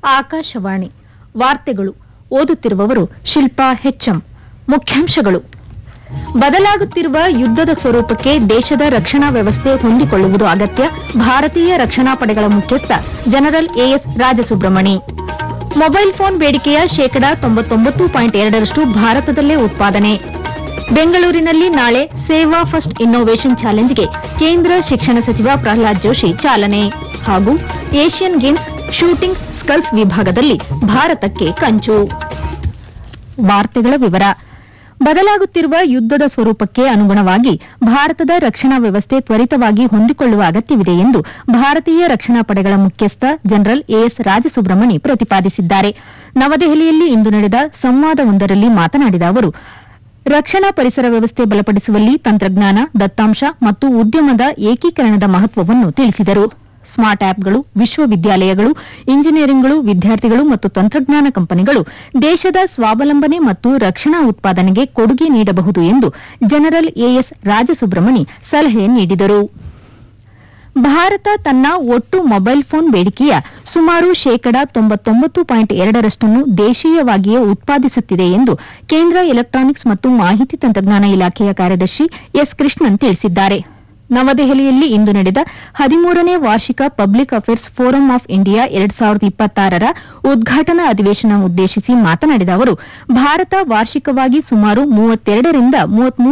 ಆಕಾಶವಾಣಿ ವಾರ್ತೆಗಳು ಓದುತ್ತಿರುವವರು ಶಿಲ್ಪಾ ಹೆಚ್ಎಂ ಮುಖ್ಯಾಂಶಗಳು ಬದಲಾಗುತ್ತಿರುವ ಯುದ್ದದ ಸ್ವರೂಪಕ್ಕೆ ದೇಶದ ರಕ್ಷಣಾ ವ್ಯವಸ್ಥೆ ಹೊಂದಿಕೊಳ್ಳುವುದು ಅಗತ್ಯ ಭಾರತೀಯ ರಕ್ಷಣಾ ಪಡೆಗಳ ಮುಖ್ಯಸ್ಥ general A S Rajasubramani mobile phone ಬೇಡಿಕೆಯ ಶೇಕಡಾ ತೊಂಬತ್ತೊಂಬತ್ತು ಪಾಯಿಂಟ್ ಎರಡರಷ್ಟು ಭಾರತದಲ್ಲೇ ಉತ್ಪಾದನೆ ಬೆಂಗಳೂರಿನಲ್ಲಿ ನಾಳೆ ಸೇವಾ ಫಸ್ಟ್ ಇನ್ನೋವೇಷನ್ ಚಾಲೆಂಜ್ಗೆ ಕೇಂದ್ರ ಶಿಕ್ಷಣ ಸಚಿವ ಪ್ರಹ್ಲಾದ್ ಜೋಶಿ ಚಾಲನೆ ಹಾಗೂ ಏಷ್ಯನ್ ಗೇಮ್ಸ್ ಶೂಟಿಂಗ್ ಸ್ಕಲ್ಸ್ ವಿಭಾಗದಲ್ಲಿ ಭಾರತಕ್ಕೆ ಕಂಚು ವಾರ್ತೆಗಳ ವಿವರ ಬದಲಾಗುತ್ತಿರುವ ಯುದ್ದದ ಸ್ವರೂಪಕ್ಕೆ ಅನುಗುಣವಾಗಿ ಭಾರತದ ರಕ್ಷಣಾ ವ್ಯವಸ್ಥೆ ತ್ವರಿತವಾಗಿ ಹೊಂದಿಕೊಳ್ಳುವ ಅಗತ್ಯವಿದೆ ಎಂದು ಭಾರತೀಯ ರಕ್ಷಣಾ ಪಡೆಗಳ ಮುಖ್ಯಸ್ಥ ಜನರಲ್ ಎಎಸ್ ರಾಜಸುಬ್ರಮಣಿ ಪ್ರತಿಪಾದಿಸಿದ್ದಾರೆ ನವದೆಹಲಿಯಲ್ಲಿ ಇಂದು ನಡೆದ ಸಂವಾದವೊಂದರಲ್ಲಿ ಮಾತನಾಡಿದ ಅವರು ರಕ್ಷಣಾ ಪರಿಸರ ವ್ಯವಸ್ಥೆ ಬಲಪಡಿಸುವಲ್ಲಿ ತಂತ್ರಜ್ಞಾನ ದತ್ತಾಂಶ ಮತ್ತು ಉದ್ಯಮದ ಏಕೀಕರಣದ ಮಹತ್ವವನ್ನು ತಿಳಿಸಿದರು ಸ್ಮಾರ್ಟ್ ಆಪ್ಗಳು ವಿಶ್ವವಿದ್ಯಾಲಯಗಳು ಇಂಜಿನಿಯರಿಂಗ್ಗಳು ವಿದ್ಯಾರ್ಥಿಗಳು ಮತ್ತು ತಂತ್ರಜ್ಞಾನ ಕಂಪನಿಗಳು ದೇಶದ ಸ್ವಾವಲಂಬನೆ ಮತ್ತು ರಕ್ಷಣಾ ಉತ್ಪಾದನೆಗೆ ಕೊಡುಗೆ ನೀಡಬಹುದು ಎಂದು ಜನರಲ್ ಎಎಸ್ ರಾಜಸುಬ್ರಮಣಿ ಸಲಹೆ ನೀಡಿದರು ಭಾರತ ತನ್ನ ಒಟ್ಟು ಮೊಬೈಲ್ ಫೋನ್ ಬೇಡಿಕೆಯ ಸುಮಾರು ಶೇಕಡಾ ತೊಂಬತ್ತೊಂಬತ್ತು ಪಾಯಿಂಟ್ ಎರಡರಷ್ಟನ್ನು ದೇಶೀಯವಾಗಿಯೇ ಉತ್ಪಾದಿಸುತ್ತಿದೆ ಎಂದು ಕೇಂದ್ರ ಎಲೆಕ್ಟ್ರಾನಿಕ್ಸ್ ಮತ್ತು ಮಾಹಿತಿ ತಂತ್ರಜ್ಞಾನ ಇಲಾಖೆಯ ಕಾರ್ಯದರ್ಶಿ ಎಸ್ ಕೃಷ್ಣನ್ ತಿಳಿಸಿದ್ದಾರೆ ನವದೆಹಲಿಯಲ್ಲಿ ಇಂದು ನಡೆದ ಹದಿಮೂರನೇ ವಾರ್ಷಿಕ public affairs forum of India ಎರಡ್ ಸಾವಿರದ ಇಪ್ಪತ್ತಾರರ ಉದ್ಘಾಟನಾ ಅಧಿವೇಶನ ಉದ್ದೇಶಿಸಿ ಮಾತನಾಡಿದ ಅವರು ಭಾರತ ವಾರ್ಷಿಕವಾಗಿ ಸುಮಾರು ಮೂವತ್ತೆರಡರಿಂದ ಮೂವತ್ಮೂರು